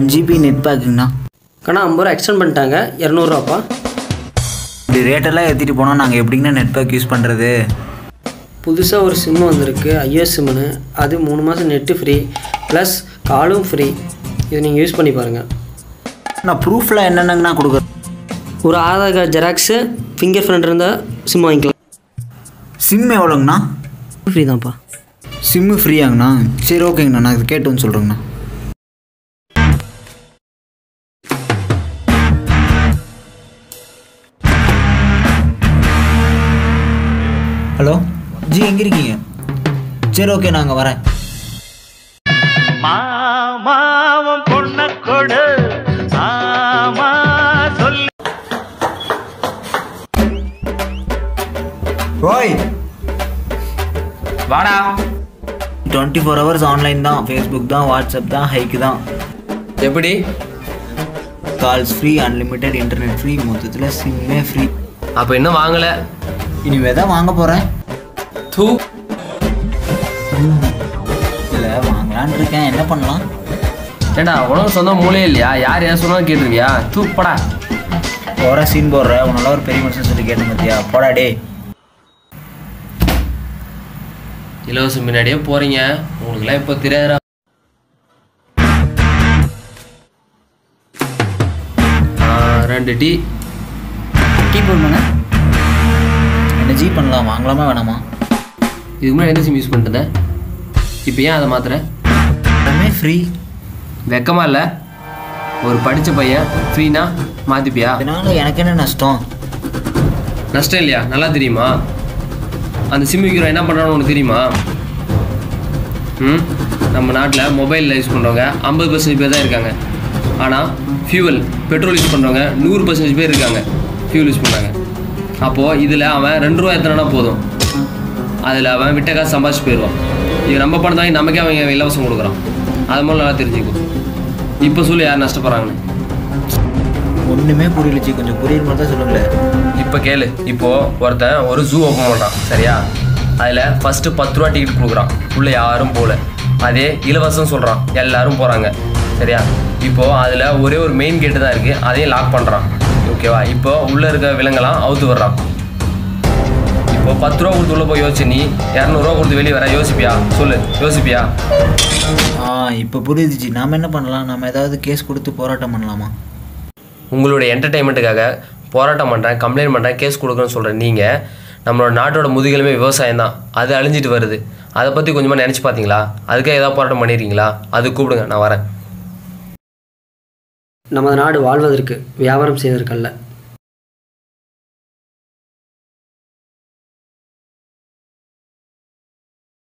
one GB net பேக்குங்கண்ணா கண்ணா ஐம்பது ரூபா எக்ஸ்டெண்ட் பண்ணிட்டாங்க இரநூறுவாப்பா இப்படி ரேட்டெல்லாம் ஏற்றிட்டு போனால் நாங்கள் எப்படிங்கண்ணா நெட் பேக் யூஸ் பண்ணுறது புதுசாக ஒரு சிம்மு வந்திருக்கு ஐஎஸ் சிம்முன்னு அது மூணு மாதம் நெட்டு ஃப்ரீ ப்ளஸ் காலும் ஃப்ரீ இது நீங்கள் யூஸ் பண்ணி பாருங்கள் நான் ப்ரூஃபில் என்னென்னங்கண்ணா கொடுக்குறேன் ஒரு Aadhaar card xerox finger print இருந்தால் சிம் வாங்கிக்கலாம் சிம் எவ்வளோங்கண்ணா ஃப்ரீ தான்ப்பா சிம்மு ஃப்ரீயாங்கண்ணா சரி ஓகேங்கண்ணா நான் இது கேட்டு வந்து சொல்கிறேங்கண்ணா ஹலோ ஜி எங்கே இருக்கீங்க சரி ஓகே நாங்கள் வரேன் மாமாவும் பொண்ண கொடு ஆமா சொல்லு ஓய் வாடா டுவெண்ட்டி ஃபோர் ஹவர்ஸ் ஆன்லைன் தான் ஃபேஸ்புக் தான் வாட்ஸ்அப் தான் ஹைக்கு தான் எப்படி calls free unlimited internet free மொத்தத்தில் சிம்மே ஃப்ரீ அப்போ இன்னும் வாங்கலை இனிமே தான் வாங்க போகிறேன் தூ இல்லை வாங்கலான்னு இருக்கேன் என்ன பண்ணலாம் ஏண்டா உனக்கு சொந்தம் மூலையே இல்லையா யார் யார் சொன்னாலும் கேட்டுருவியா தூப்படா போகிற சீன் போடுற உன்னால ஒரு பெரிய மனுஷன் சொல்லி கேட்டேன் பார்த்தியா போடா டே இலவசம் முன்னாடியே போறீங்க உங்களுக்குலாம் இப்போ தெரியாதுடா ஆ, ரெண்டு டீ டீ போடணுங்க என்ன ஜி பண்ணலாம் வாங்கலாமா வேணாமா இதுக்கு முன்னாடி எந்த சிம் யூஸ் பண்ணிட்டு இருந்தேன் இப்போ ஏன் அதை மாத்துற எல்லாமே ஃப்ரீ வெக்கமா இல்லை ஒரு படித்த பையன் ஃப்ரீனா மாற்றிப்பியா அதனால எனக்கு என்ன நஷ்டம் நஷ்டம் இல்லையா நல்லா தெரியுமா அந்த சிம் விற்கிறோம் என்ன பண்ணுறான்னு உனக்கு தெரியுமா ம் நம்ம நாட்டில் மொபைலில் யூஸ் பண்ணுறவங்க ஐம்பது பர்சன்டேஜ் பேர் தான் இருக்காங்க ஆனால் ஃபியூவல் பெட்ரோல் யூஸ் பண்ணுறவங்க நூறு பர்சன்டேஜ் பேர் இருக்காங்க ஃபியூல் யூஸ் பண்ணுறாங்க அப்போது இதில் அவன் ரெண்டு ரூபா எத்தனைனா போதும் அதில் அவன் விட்ட காசு சம்பாதிச்சு போயிடுவான் இது நம்ம பணம் தான் நமக்கே அவங்க இலவசம் கொடுக்குறான் அது மூலம் நல்லா தெரிஞ்சுக்கும் இப்போ சொல்லி யார் நஷ்டப்படுறாங்கன்னு ஒன்றுமே புரியல ஜி கொஞ்சம் புரியுற மாதிரி தான் சொல்லுங்களேன் இப்போ கேளு இப்போ ஒருத்தன் ஒரு ஜூ ஓப்பன் பண்ணுறான் சரியா அதில் ஃபஸ்ட்டு பத்து ரூபா டிக்கெட் கொடுக்குறான் உள்ளே யாரும் போகல அதே இலவசம் சொல்கிறான் எல்லாரும் போகிறாங்க சரியா இப்போ அதில் ஒரே ஒரு மெயின் கேட்டு தான் இருக்குது அதையும் லாக் பண்ணுறான் ஓகேவா இப்போ உள்ளே இருக்க விலங்கெல்லாம் அவுத்து விடுறான் இப்போ பத்து ரூபா கொடுத்து உள்ளே போய் யோசிச்சு நீ இரநூறுவா கொடுத்து வெளியே வர யோசிப்பியா சொல்லு யோசிப்பியா ஆ இப்போ புரியுது ஜி நாம் என்ன பண்ணலாம் நம்ம ஏதாவது கேஸ் கொடுத்து போராட்டம் பண்ணலாமா உங்களுடைய என்டர்டைன்மெண்ட்டுக்காக போராட்டம் பண்ணுறேன் கம்ப்ளைண்ட் பண்ணுறேன் கேஸ் கொடுக்குறேன்னு சொல்கிற நீங்கள் நம்மளோட நாட்டோட முதுகெலுமே விவசாயம் தான் அது அழிஞ்சிட்டு வருது அதை பற்றி கொஞ்சமாக நினச்சி பார்த்தீங்களா அதுக்காக ஏதாவது போராட்டம் பண்ணிடுறீங்களா அது கூப்பிடுங்க நான் வரேன் நமது நாடு வாழ்வதற்கு வியாபாரம் செய்வதற்கல்ல